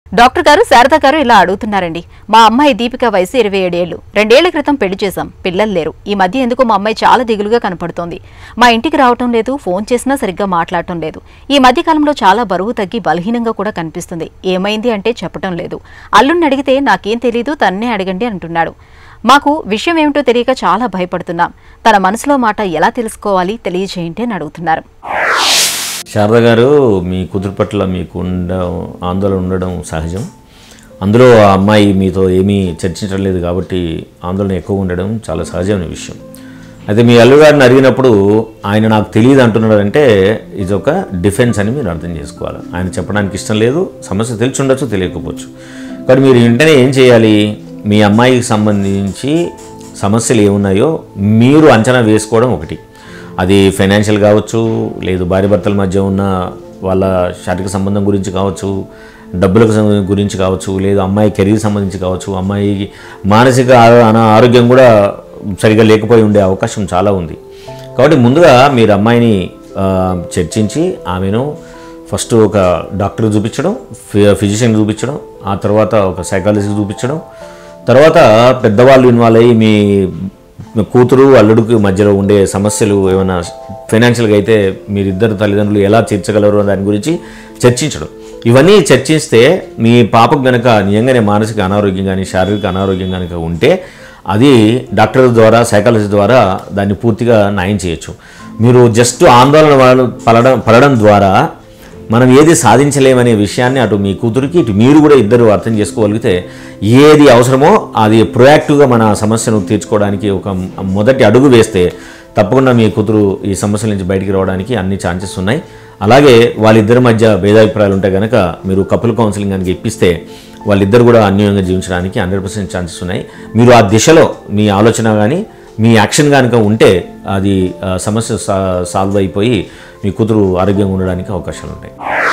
doctor గారు శారద గారు ఇలా అడుగుతున్నారండి మా అమ్మాయి దీపిక వయసు ఇరవై ఏడేళ్లు రెండేళ్ల క్రితం పెళ్లి చేశాం పిల్లలు లేరు ఈ మధ్య ఎందుకు మా అమ్మాయి చాలా దిగులుగా కనపడుతోంది మా ఇంటికి రావటం లేదు ఫోన్ చేసినా సరిగ్గా మాట్లాడటం లేదు ఈ మధ్య కాలంలో చాలా బరువు తగ్గి బలహీనంగా కూడా కనిపిస్తుంది ఏమైంది అంటే చెప్పటం లేదు అల్లుడిని అడిగితే నాకేం తెలీదు తన్నే అడగండి అంటున్నాడు మాకు విషయం ఏమిటో తెలియక చాలా భయపడుతున్నాం తన మనసులో మాట ఎలా తెలుసుకోవాలి తెలియజేయండి అని అడుగుతున్నారు శారద గారు మీ కూతురు పట్ల మీకు ఉండ ఆందోళన ఉండడం సహజం అందులో ఆ అమ్మాయి మీతో ఏమీ చర్చించడం లేదు కాబట్టి ఆందోళన ఎక్కువ ఉండడం చాలా సహజమైన విషయం అయితే మీ అల్లుగారిని అడిగినప్పుడు ఆయన నాకు తెలియదు అంటున్నాడంటే ఇది ఒక డిఫెన్స్ అని మీరు అర్థం చేసుకోవాలి ఆయన చెప్పడానికి ఇష్టం లేదు సమస్య తెలిసి ఉండొచ్చు తెలియకపోవచ్చు కాబట్టి మీరు వెంటనే ఏం చేయాలి మీ అమ్మాయికి సంబంధించి సమస్యలు ఏమున్నాయో మీరు అంచనా వేసుకోవడం ఒకటి అది ఫైనాన్షియల్ కావచ్చు లేదు భార్య భర్తల మధ్య ఉన్న వాళ్ళ శారీరక సంబంధం గురించి కావచ్చు డబ్బులకు సంబంధించి గురించి కావచ్చు లేదు అమ్మాయి కెరీర్ సంబంధించి కావచ్చు అమ్మాయికి మానసిక ఆ- అనా- ఆరోగ్యం కూడా సరిగా లేకపోయి ఉండే అవకాశం చాలా ఉంది కాబట్టి ముందుగా మీరు అమ్మాయిని ఆ, చర్చించి ఆమెను ఫస్ట్ ఒక డాక్టర్ చూపించడం ఫిజిషియన్ చూపించడం ఆ తర్వాత ఒక సైకాలజిస్ట్ చూపించడం తర్వాత పెద్దవాళ్ళు ఇన్వాల్వ్ అయ్యి మీ కూతురు అల్లుడికి మధ్యలో ఉండే సమస్యలు ఏమైనా ఫైనాన్షియల్గా అయితే మీరిద్దరు తల్లిదండ్రులు ఎలా తీర్చగలరు అనే దాని గురించి చర్చించడం ఇవన్నీ చర్చిస్తే మీ పాపకు గనక నిజంగానే మానసిక అనారోగ్యం కానీ శారీరక అనారోగ్యం కనుక ఉంటే అది డాక్టర్ ద్వారా సైకాలజీ ద్వారా దాన్ని పూర్తిగా నయం చేయొచ్చు మీరు జస్ట్ ఆందోళన పడ- పడడం పడడం ద్వారా మనం ఏది సాధించలేమనే విషయాన్ని అటు మీ కూతురికి ఇటు మీరు కూడా ఇద్దరు అర్థం చేసుకోగలిగితే ఏది అవసరమో అది ప్రొయాక్టివ్గా మన సమస్యను తీర్చుకోవడానికి ఒక మొదటి అడుగు వేస్తే తప్పకుండా మీ కూతురు ఈ సమస్యల నుంచి బయటికి రావడానికి అన్ని ఛాన్సెస్ ఉన్నాయి అలాగే వాళ్ళిద్దరి మధ్య భేదాభిప్రాయాలు ఉంటే కనుక మీరు కపుల్ కౌన్సిలింగ్ కనుక ఇప్పిస్తే వాళ్ళిద్దరు కూడా అన్యోన్యంగా జీవించడానికి హండ్రెడ్ పర్సెంట్ ఛాన్సెస్ ఉన్నాయి మీరు ఆ దిశలో మీ ఆలోచన కానీ మీ యాక్షన్ కనుక ఉంటే అది ఆ, సమస్య సా- సాల్వ్ అయిపోయి మీ కూతురు ఆరోగ్యంగా ఉండడానికి అవకాశాలు ఉంటాయి